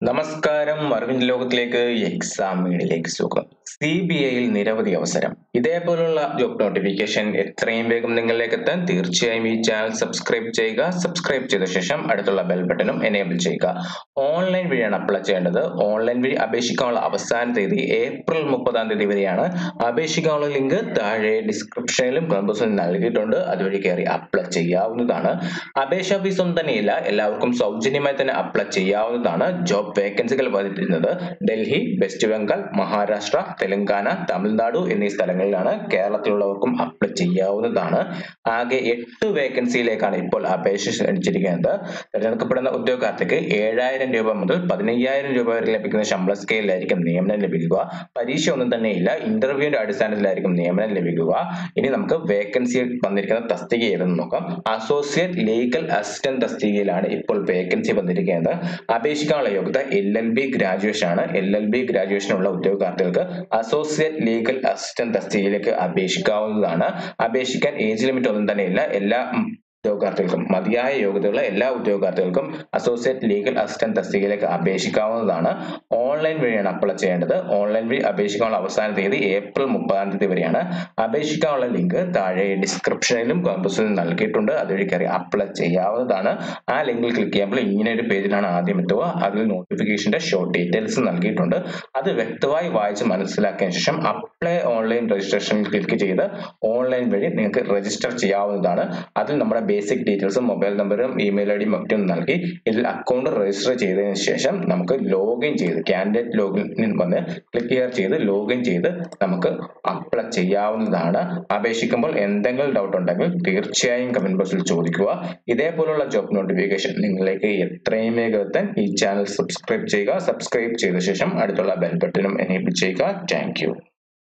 നമസ്കാരം അറിവിന്റെ ലോകത്തിലേക്ക് എക്സാം മീഡിയയിലേക്ക് സ്വാഗതം സി ബി ഐയിൽ നിരവധി അവസരം ഇതേപോലുള്ള ജോബ് നോട്ടിഫിക്കേഷൻ എത്രയും വേഗം നിങ്ങളിലേക്ക് എത്താൻ തീർച്ചയായും ഈ ചാനൽ സബ്സ്ക്രൈബ് ചെയ്യുക സബ്സ്ക്രൈബ് ചെയ്ത ശേഷം അടുത്തുള്ള ബെൽ ബട്ടണും എനേബിൾ ചെയ്യുക ഓൺലൈൻ വഴിയാണ് അപ്ലൈ ചെയ്യേണ്ടത് ഓൺലൈൻ വഴി അപേക്ഷിക്കാനുള്ള അവസാന തീയതി ഏപ്രിൽ മുപ്പതാം തീയതി വരെയാണ് അപേക്ഷിക്കാനുള്ള ലിങ്ക് താഴെ ഡിസ്ക്രിപ്ഷനിലും കമ്പോസിലും നൽകിയിട്ടുണ്ട് അതുവഴി കയറി അപ്ലൈ ചെയ്യാവുന്നതാണ് അപേക്ഷാ ഫീസ് ഒന്നും തന്നെയില്ല എല്ലാവർക്കും സൗജന്യമായി തന്നെ അപ്ലൈ ചെയ്യാവുന്നതാണ് ജോബ് വേക്കൻസികൾ വരുന്നത് ഡൽഹി വെസ്റ്റ് ബംഗാൾ മഹാരാഷ്ട്ര തെലങ്കാന തമിഴ്നാടു എന്നീ സ്ഥലങ്ങളിലാണ് കേരളത്തിലുള്ളവർക്കും അപ്ലൈ ചെയ്യാവുന്നതാണ് ആകെ എട്ട് വേക്കൻസിയിലേക്കാണ് ഇപ്പോൾ അപേക്ഷ ക്ഷണിച്ചിരിക്കുന്നത് തിരഞ്ഞെടുക്കപ്പെടുന്ന ഉദ്യോഗാർത്ഥിക്ക് ഏഴായിരം രൂപ മുതൽ പതിനയ്യായിരം രൂപ വരെ ലഭിക്കുന്ന ശമ്പള സ്കെയിലായിരിക്കും നിയമനം ലഭിക്കുക പരീക്ഷ ഒന്നും തന്നെയില്ല ഇന്റർവ്യൂവിന്റെ അടിസ്ഥാനത്തിലായിരിക്കും നിയമനം ലഭിക്കുക ഇനി നമുക്ക് വേക്കൻസി വന്നിരിക്കുന്ന തസ്തിക ഏതെന്ന് നോക്കാം അസോസിയേറ്റ് ലീഗൽ അസിസ്റ്റന്റ് തസ്തികയിലാണ് ഇപ്പോൾ വേക്കൻസി വന്നിരിക്കുന്നത് അപേക്ഷിക്കാനുള്ള യോഗ്യത എൽ എൽ ബി ഗ്രാജുവേഷൻ ആണ് എൽ എൽ ബി ഗ്രാജുവേഷൻ ഉള്ള ഉദ്യോഗാർത്ഥികൾക്ക് അസോസിയേറ്റ് ലീഗൽ അസിസ്റ്റന്റ് തസ്തികയിലേക്ക് അപേക്ഷിക്കാവുന്നതാണ് അപേക്ഷിക്കാൻ ഏജ് ലിമിറ്റ് ഒന്നും തന്നെയില്ല എല്ലാ ഉം, ഉദ്യോഗാർത്ഥികൾക്കും മതിയായ യോഗ്യതയുള്ള എല്ലാ ഉദ്യോഗാർത്ഥികൾക്കും അസോസിയേറ്റ് ലീഗൽ അസിസ്റ്റന്റ് തസ്തികയിലേക്ക് അപേക്ഷിക്കാവുന്നതാണ് ഓൺലൈൻ വഴിയാണ് അപ്ലൈ ചെയ്യേണ്ടത് ഓൺലൈൻ വഴി അപേക്ഷിക്കാനുള്ള അവസാന തീയതി ഏപ്രിൽ മുപ്പതാം തീയതി വരെയാണ് അപേക്ഷിക്കാനുള്ള ലിങ്ക് താഴെ ഡിസ്ക്രിപ്ഷനിലും കോമ്പസിലും നൽകിയിട്ടുണ്ട് അതുവഴി കയറി അപ്ലൈ ചെയ്യാവുന്നതാണ് ആ ലിങ്കിൽ ക്ലിക്ക് ചെയ്യുമ്പോൾ ഇങ്ങനെ ഒരു പേജിലാണ് ആദ്യം എത്തുക അതിൽ നോട്ടിഫിക്കേഷന്റെ ഷോർട്ട് ഡീറ്റെയിൽസ് നൽകിയിട്ടുണ്ട് അത് വ്യക്തമായി വായിച്ച് മനസ്സിലാക്കിയ ശേഷം അപ്ലൈ ഓൺലൈൻ രജിസ്ട്രേഷനിൽ ക്ലിക്ക് ചെയ്ത് ഓൺലൈൻ വഴി നിങ്ങൾക്ക് രജിസ്റ്റർ ചെയ്യാവുന്നതാണ് അതിൽ നമ്മുടെ ബേസിക് ഡീറ്റെയിൽസും മൊബൈൽ നമ്പറും ഇമെയിൽ ഐ ഡിയും ഒക്കെ നൽകി ഇതിൽ അക്കൗണ്ട് രജിസ്റ്റർ ചെയ്തതിനു ശേഷം നമുക്ക് ലോഗിൻ ചെയ്ത് കാൻഡിഡേറ്റ് ലോഗിൻ വന്ന് ക്ലിക്ക് ഹിയർ ചെയ്ത് ലോഗിൻ ചെയ്ത് നമുക്ക് അപ്ലൈ ചെയ്യാവുന്നതാണ് അപേക്ഷിക്കുമ്പോൾ എന്തെങ്കിലും ഡൗട്ട് ഉണ്ടെങ്കിൽ തീർച്ചയായും കമന്റ് ബോക്സിൽ ചോദിക്കുക ഇതേപോലുള്ള ജോബ് നോട്ടിഫിക്കേഷൻ നിങ്ങളിലേക്ക് എത്രയും വേഗം എത്താൻ ഈ ചാനൽ സബ്സ്ക്രൈബ് ചെയ്യുക സബ്സ്ക്രൈബ് ചെയ്ത ശേഷം അടുത്തുള്ള ബെൽ ബട്ടണും എനേബിൾ ചെയ്യുക താങ്ക്